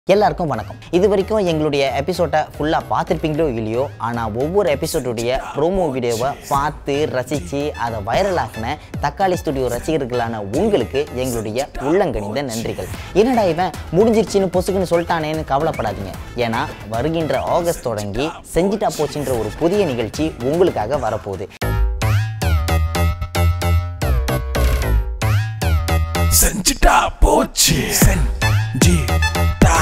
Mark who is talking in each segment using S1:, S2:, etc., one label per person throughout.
S1: எல்லாருக்கும் வணக்கம் இது வரைக்கும் எங்களுடைய எபிசோட்டை ஃபுல்லாக பார்த்துருப்பீங்களோ இல்லையோ ஆனால் ஒவ்வொரு எபிசோடுடைய ப்ரோமோ வீடியோவை பார்த்து ரசித்து அதை வைரல் ஆக்கின தக்காளி ஸ்டுடியோ ரசிகர்களான உங்களுக்கு எங்களுடைய உள்ளங்கணிந்த நன்றிகள் என்னடா இவன் முடிஞ்சிருச்சுன்னு பொசுக்குன்னு சொல்லிட்டானேன்னு கவலைப்படாதீங்க ஏன்னா வருகின்ற ஆகஸ்ட் தொடங்கி செஞ்சிட்டா போச்சுன்ற ஒரு புதிய நிகழ்ச்சி உங்களுக்காக வரப்போகுது
S2: செஞ்சுட்டா போச்சு செஞ்சிட்டா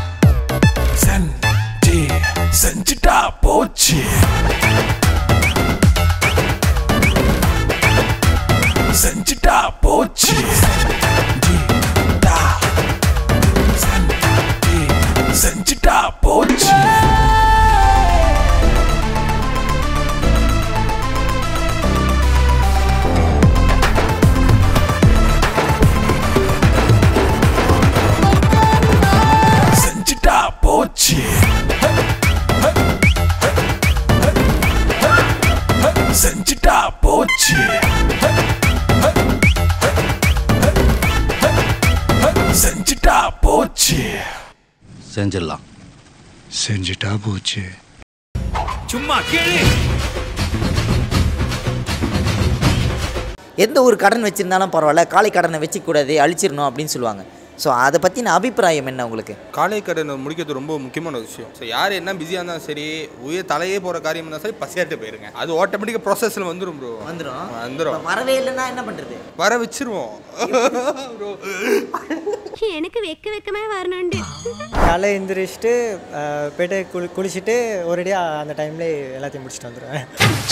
S2: செஞ்சி செஞ்சுட்டா போச்சு செஞ்சுட்டா போச்சு செஞ்சிட்டா செஞ்சி செஞ்சுட்டா போச்சு செஞ்சுட்டா போச்சு செஞ்சுட்டா போச்சு செஞ்சுட்டா போச்சு
S3: செஞ்சிடலாம்
S2: செஞ்சுட்டா போச்சு
S4: சும்மா கேளு
S1: எந்த ஒரு கடன் வச்சுருந்தாலும் பரவாயில்ல காலை கடனை வச்சுக்கூடாது அழிச்சிடணும் அப்படின்னு சொல்லுவாங்க ஸோ அதை பற்றின அபிப்பிராயம் என்ன உங்களுக்கு
S5: காலை கடனை முடிக்கிறது ரொம்ப முக்கியமான ஒரு விஷயம் ஸோ யார் என்ன பிஸியாக இருந்தாலும் சரி உயிர் தலையே போகிற காரியம் இருந்தாலும் சரி பசியாட்டு போயிருங்க அது ஆட்டோமேட்டிக்காக ப்ராசஸில் வந்துடும் ப்ரோ
S1: வந்துடும்
S5: வந்துடும்
S1: வரவே இல்லைன்னா என்ன பண்ணுறது
S5: வர வச்சிருவோம் ப்ரோ
S6: எனக்கு வெக்க வெக்கமே வரணுண்டு
S7: காலை எந்திரிச்சிட்டு அஹ், போயிட்டு குளி குளிச்சுட்டு ஒரேடியாக அந்த டைம்லேயே எல்லாத்தையும் முடிச்சுட்டு வந்துடுவேன்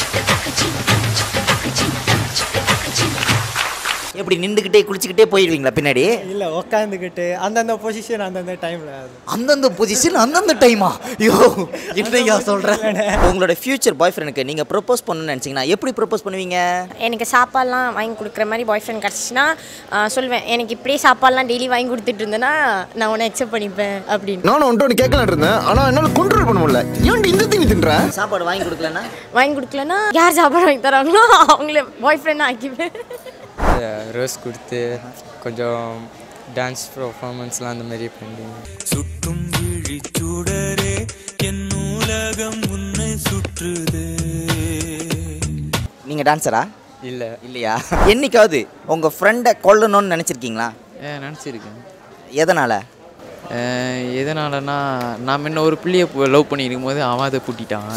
S1: எப்படி நின்றுக்கிட்டே குளிச்சுக்கிட்டே போயிடுவீங்களா பின்னாடி
S7: இல்லை உக்காந்துக்கிட்டு அந்தந்த பொசிஷன் அந்தந்த டைமில்
S1: அந்தந்த பொசிஷன் அந்தந்த டைமா ஐயோ என்னையா சொல்கிறேன் உங்களோட ஃபியூச்சர் பாய் ஃப்ரெண்டுக்கு நீங்கள் ப்ரப்போஸ் பண்ணணும்னு நினச்சிங்கன்னா எப்படி ப்ரப்போஸ் பண்ணுவீங்க
S6: எனக்கு சாப்பாடுலாம் வாங்கி கொடுக்குற மாதிரி பாய் ஃப்ரெண்ட் கிடச்சின்னா சொல்லுவேன் எனக்கு இப்படியே சாப்பாடுலாம் டெய்லி வாங்கி கொடுத்துட்டு இருந்தேன்னா நான் உன்னை அக்செப்ட் பண்ணிப்பேன் அப்படின்னு
S8: நானும் ஒன்று ஒன்று கேட்கலான் இருந்தேன் ஆனால் என்னால் கண்ட்ரோல் பண்ண முடியல ஏன்டி இந்த தீனி தின்ற
S1: சாப்பாடு வாங்கி கொடுக்கலன்னா
S6: வாங்கி கொடுக்கலன்னா யார் சாப்பாடு வாங்கி தராங்களோ அவங்கள பாய் ஃப்ரெண்டாக ஆக்கிப்பேன்
S9: ரோஸ் கொடுத்து கொஞ்சம் டான்ஸ் பர்ஃபார்மன்ஸ்லாம் அந்த மாதிரி பண்ணி
S4: சுட்டும் விழிச்சுடரே என் நூலகம் உன்னை சுற்றுதே
S1: நீங்கள் டான்ஸரா
S9: இல்லை
S1: இல்லையா என்னைக்காவது உங்கள் ஃப்ரெண்டை கொல்லணும்னு நினச்சிருக்கீங்களா
S9: நினச்சிருக்கேன்
S1: எதனால்
S9: எதனாலனா நான் முன்ன ஒரு பிள்ளைய லவ் பண்ணியிருக்கும் போது அவன் அதை பூட்டிட்டான்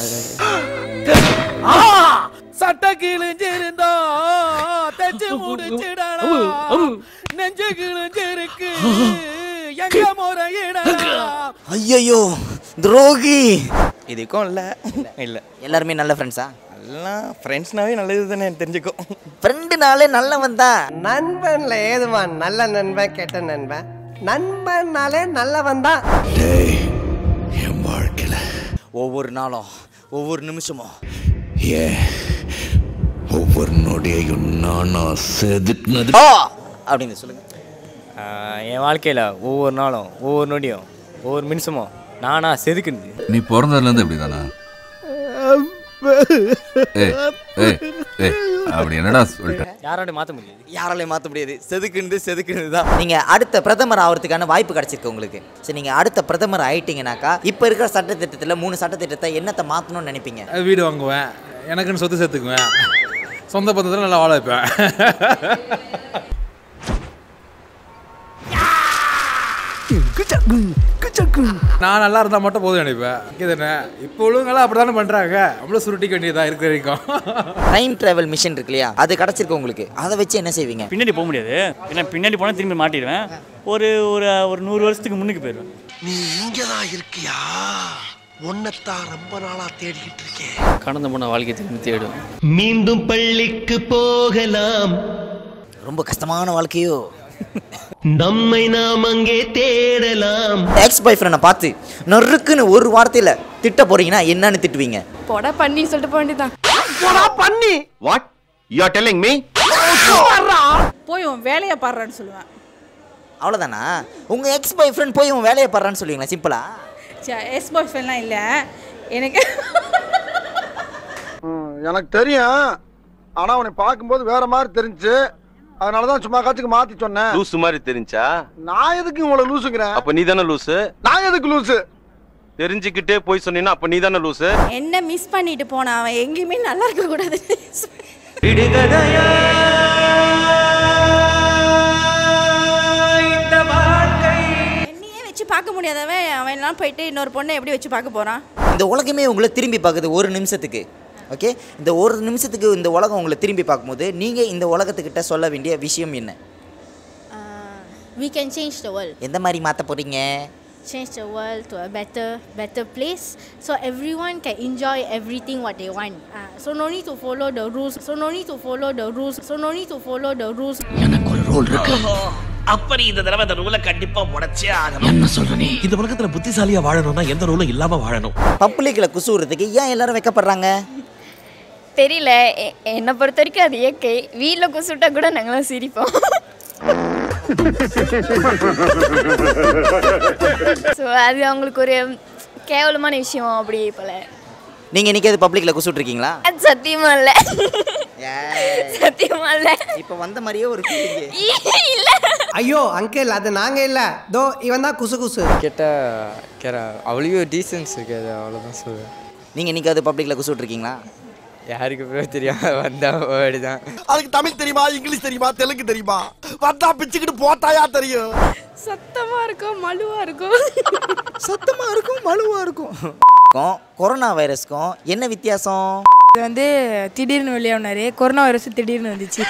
S4: சட்ட கிழிஞ்சிருந்தா தச்சு முடிச்சிடலாம் நெஞ்சு கிழிஞ்சிருக்கு எங்க முறையிடலாம்
S1: ஐயோ துரோகி
S5: இதுக்கும் இல்லை இல்லை
S1: எல்லாருமே நல்ல ஃப்ரெண்ட்ஸா
S5: எல்லாம் ஃப்ரெண்ட்ஸ்னாவே நல்லது தானே தெரிஞ்சுக்கும்
S1: ஃப்ரெண்டுனாலே நல்லவன் தான்
S7: நண்பன்ல ஏதுவான் நல்ல நண்பன் கெட்ட நண்பன் நண்பன்னாலே நல்லவன் தான்
S2: டேய் என் வாழ்க்கையில
S1: ஒவ்வொரு நாளும் ஒவ்வொரு நிமிஷமும்
S2: ஏன் ஒவ்வொரு நொடியையும் நானா செதுக்குனது
S1: ஆ அப்படின்னு சொல்லுங்க
S9: என் வாழ்க்கையில் ஒவ்வொரு நாளும் ஒவ்வொரு நொடியும் ஒவ்வொரு நிமிஷமும் நானா செதுக்குனது
S3: நீ பிறந்ததுலேருந்து இப்படி தானா ஏய் ஏய் ஏய் அப்படி என்னடா சொல்லிட்டேன்
S9: யாராலையும் மாற்ற முடியாது
S1: யாராலையும் மாற்ற முடியாது செதுக்குனது செதுக்குனது தான் நீங்கள் அடுத்த பிரதமர் ஆகிறதுக்கான வாய்ப்பு கிடைச்சிருக்கு உங்களுக்கு சரி நீங்கள் அடுத்த பிரதமர் ஆயிட்டீங்கன்னாக்கா இப்போ இருக்கிற சட்டத்திட்டத்தில் மூணு சட்டத்திட்டத்தை என்னத்தை மாற்றணும்னு நினைப்பீங்க
S10: வீடு வாங்குவேன் எனக்குன்னு சொத்து சேர்த்துக்குவேன் சொந்த பந்தத்தில் நல்லா வாழ வைப்பேன் நான் நல்லா இருந்தால் மட்டும் போதும் நினைப்பேன் இது என்ன இப்போ உள்ளவங்களாம் அப்படி தானே பண்ணுறாங்க நம்மளும் சுருட்டிக்க வேண்டியதாக இருக்கிற வரைக்கும்
S1: டைம் டிராவல் மிஷின் இருக்கு இல்லையா அது கிடைச்சிருக்கு உங்களுக்கு அதை வச்சு என்ன செய்வீங்க
S11: பின்னாடி போக முடியாது ஏன்னா பின்னாடி போனால் திரும்பி மாட்டிடுவேன் ஒரு ஒரு ஒரு நூறு வருஷத்துக்கு முன்னுக்கு போயிடுவேன்
S2: நீ இங்கதான் இருக்கியா உன்னைத்தான் ரொம்ப நாளா தேடிக்கிட்டு இருக்கேன்
S11: கடந்த போன வாழ்க்கை திரும்பி தேடும்
S4: மீண்டும் பள்ளிக்கு போகலாம்
S1: ரொம்ப கஷ்டமான வாழ்க்கையோ
S4: நம்மை நாம் அங்கே தேடலாம்
S1: எக்ஸ் பாய் ஃப்ரெண்டை பார்த்து நொறுக்குன்னு ஒரு வார்த்தையில் திட்ட போறீங்கன்னா என்னன்னு திட்டுவீங்க
S6: போட பண்ணி சொல்லிட்டு போக வேண்டியதான்
S8: பண்ணி what you are telling me
S6: போய் உன் வேலையை பாடுறான்னு சொல்லுவேன்
S1: அவ்வளோதானா உங்கள் எக்ஸ் பாய் ஃப்ரெண்ட் போய் உன் வேலையை பாடுறான்னு சொல்லுவீங்களா சிம்பிளா
S6: எஸ் பாய் ஃப்ரெண்ட்லாம் இல்லை எனக்கு
S8: எனக்கு தெரியும் ஆனா உன்னை பார்க்கும்போது வேற மாதிரி தெரிஞ்சு
S2: அதனாலதான் சும்மா காத்துக்கு மாத்தி சொன்னேன்
S12: லூசு மாதிரி தெரிஞ்சா
S2: நான் எதுக்கு உங்களை லூசுங்கிறேன்
S12: அப்ப நீ தானே லூசு
S2: நான் எதுக்கு லூசு
S12: தெரிஞ்சுக்கிட்டே போய் சொன்னீங்கன்னா அப்ப நீ தானே லூசு
S6: என்ன மிஸ் பண்ணிட்டு போனான் அவன் எங்கேயுமே நல்லா இருக்க கூடாது என்னையே வச்சு பார்க்க முடியாதவன் அவன் எல்லாம் போயிட்டு இன்னொரு பொண்ணை எப்படி வச்சு பார்க்க போறான்
S1: இந்த உலகமே உங்களை திரும்பி பார்க்குது ஒரு நிமிஷத்துக்கு ஓகே இந்த ஒரு நிமிஷத்துக்கு இந்த உலகம் உங்களை திரும்பி பார்க்கும்போது நீங்கள் இந்த உலகத்துக்கிட்ட சொல்ல வேண்டிய விஷயம் என்ன
S6: we can change the world
S1: எந்த மாதிரி மாற்ற போகிறீங்க
S6: change the world to a better better place so everyone can enjoy everything what they want uh, so no need to follow the rules so no need to follow the rules so no need to follow the rules
S4: அப்படி இந்த தடவை அந்த ரூலை கண்டிப்பா உடைச்சே ஆகணும் என்ன சொல்றனே இந்த உலகத்துல புத்திசாலியா வாழணும்னா எந்த ரூலும் இல்லாம வாழணும்
S1: பப்ளிக்கில் குசுறதுக்கு ஏன் எல்லாரும் வைக்கப்படுறாங்க
S6: தெரியல எ- என்னை பொறுத்த வரைக்கும் அது இயற்கை வீட்டில் குசுட்டா கூட நாங்களாம் சிரிப்போம் ஸோ அது அவங்களுக்கு ஒரு கேவலமான விஷயம் அப்படி போல
S1: நீங்கள் என்னைக்காவது பப்ளிக்கில் குசுட்ருக்கீங்களா
S6: அது சத்தியமா இல்லை சத்தியமா இல்லை
S1: இப்போ வந்த மாதிரியே ஒரு feeling.
S6: இல்லை
S7: ஐயோ அங்கிள் அது நாங்க இல்ல தோ இவன் தான் குசு குசு
S9: கேட்டால் கேரா அவ்வளோ டீசன்ஸ் இருக்காது அவ்வளோதான் சொல்லுவேன்
S1: நீங்கள் என்னைக்காவது பப்ளிக்கில் குசுட்ருக்கீங்களா
S9: யாருக்கு ப்ரோ தெரியும் வந்தா வேர்டு தான்
S2: அதுக்கு தமிழ் தெரியுமா இங்கிலீஷ் தெரியுமா தெலுங்கு தெரியுமா வந்தா பிச்சுக்கிட்டு போட்டாயா தெரியும்
S6: சத்தமா இருக்கும் மழுவா இருக்கும்
S1: சத்தமாக இருக்கும் மழுவாக இருக்கும் கொரோனா வைரஸ்க்கும் என்ன வித்தியாசம்
S6: இது வந்து திடீர்னு வெளியானாரு கொரோனா வைரஸ் திடீர்னு வந்துச்சு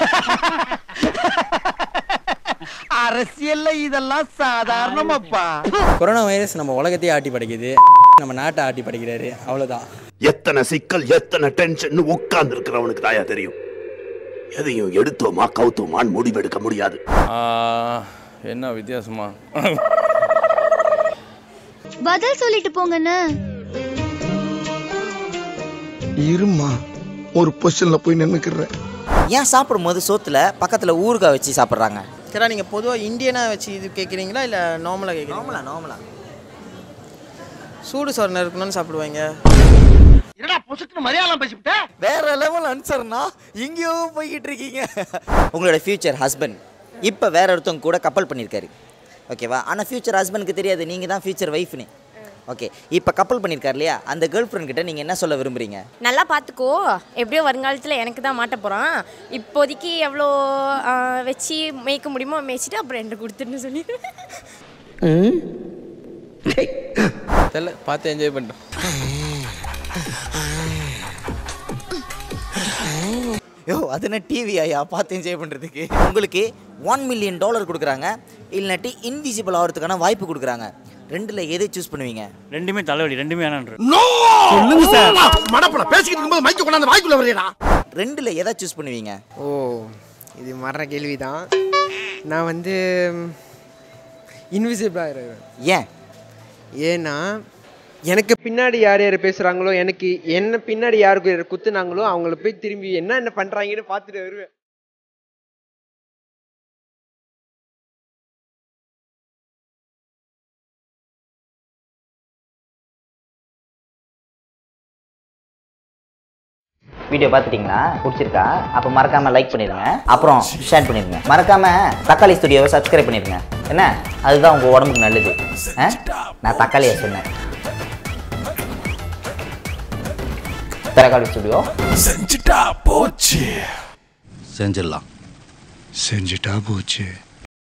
S2: அரசியல்ல இதெல்லாம் சாதாரணமாப்பா
S9: கொரோனா வைரஸ் நம்ம உலகத்தையே ஆட்டி படைக்குது நம்ம நாட்டை ஆட்டி படைக்கிறாரு அவ்வளோதான்
S13: எத்தனை சிக்கல் எத்தனை டென்ஷன் உட்கார்ந்து இருக்கிறவனுக்கு தாயா தெரியும் எதையும் எடுத்தோமா கவுத்தோமான்னு முடிவெடுக்க முடியாது
S3: என்ன வித்தியாசமா
S14: பதில் சொல்லிட்டு போங்கண்ணே
S2: இருமா ஒரு பொசிஷன்ல போய் நின்னுக்கிறேன்
S1: ஏன் சாப்பிடும்போது சோத்துல பக்கத்தில் ஊறுகாய் வச்சு சாப்பிட்றாங்க
S7: சரி நீங்கள் பொதுவாக இந்தியனாக வச்சு இது கேட்குறீங்களா இல்லை நார்மலாக கேட்குறீங்களா
S1: நார்மலா நார்மலா
S7: சூடு சொரணை இருக்கணும்னு சாப்பிடுவாங்க
S2: என்னடா பொசுக்குன்னு மரியாதை பேசிவிட்ட
S1: வேற லெவல் ஆன்சர்னா எங்கேயோ போய்கிட்டு இருக்கீங்க உங்களோட ஃபியூச்சர் ஹஸ்பண்ட் இப்போ வேற ஒருத்தவங்க கூட கப்பல் பண்ணியிருக்காரு ஓகேவா ஆனால் ஃபியூச்சர் ஹஸ்பண்டுக்கு தெரியாது நீங்கள் தான் ஃபியூச்சர் ஒய்ஃப்னு ஓகே இப்போ கப்பல் பண்ணியிருக்காரு இல்லையா அந்த கேர்ள் ஃப்ரெண்ட் கிட்ட நீங்கள் என்ன சொல்ல விரும்புறீங்க
S6: நல்லா பார்த்துக்கோ எப்படியோ வருங்காலத்தில் எனக்கு தான் மாட்ட போகிறான் இப்போதைக்கு எவ்வளோ ஆ, வச்சு மேய்க்க முடியுமோ மேய்ச்சிட்டு அப்புறம் என்கிட்ட கொடுத்துருன்னு சொல்லி
S9: தெரியல பார்த்து என்ஜாய் பண்ணிட்டோம்
S1: யோ அது என்ன டிவி ஐயா பார்த்து என்ஜாய் பண்ணுறதுக்கு உங்களுக்கு ஒன் மில்லியன் டாலர் கொடுக்குறாங்க இல்லாட்டி இன்விசிபிள் ஆகிறதுக்கான வாய்ப்பு கொடுக்குறாங்க ரெண்டில் எதை சூஸ் பண்ணுவீங்க
S11: ரெண்டுமே தலைவலி ரெண்டுமே வேணான்ற
S2: சொல்லுங்க சார் மடப்பட பேசிக்கிட்டு இருக்கும்போது மைக்க கொண்டாந்து வாய்க்குள்ள வரையடா
S1: ரெண்டில் எதை சூஸ் பண்ணுவீங்க
S7: ஓ இது மரண கேள்வி தான் நான் வந்து இன்விசிபிளாக இருக்கிறேன்
S1: ஏன்
S7: ஏன்னா எனக்கு பின்னாடி யார் யார் பேசுகிறாங்களோ எனக்கு என்ன பின்னாடி யாருக்கு யார் குத்துனாங்களோ அவங்கள போய் திரும்பி என்ன என்ன பண்ணுறாங்கன்னு பார்த்துட்டு வருவேன்
S1: வீடியோ பார்த்துட்டீங்களா பிடிச்சிருக்கா அப்போ மறக்காம லைக் பண்ணிடுங்க அப்புறம் ஷேர் பண்ணிடுங்க மறக்காம தக்காளி ஸ்டுடியோவை சப்ஸ்கிரைப் பண்ணிடுங்க என்ன அதுதான் உங்க உடம்புக்கு நல்லது ஆ? நான் தக்காளியை சொன்னேன் தக்காளி ஸ்டுடியோ
S13: செஞ்சுட்டா போச்சு
S3: செஞ்சிடலாம்
S13: செஞ்சுட்டா போச்சு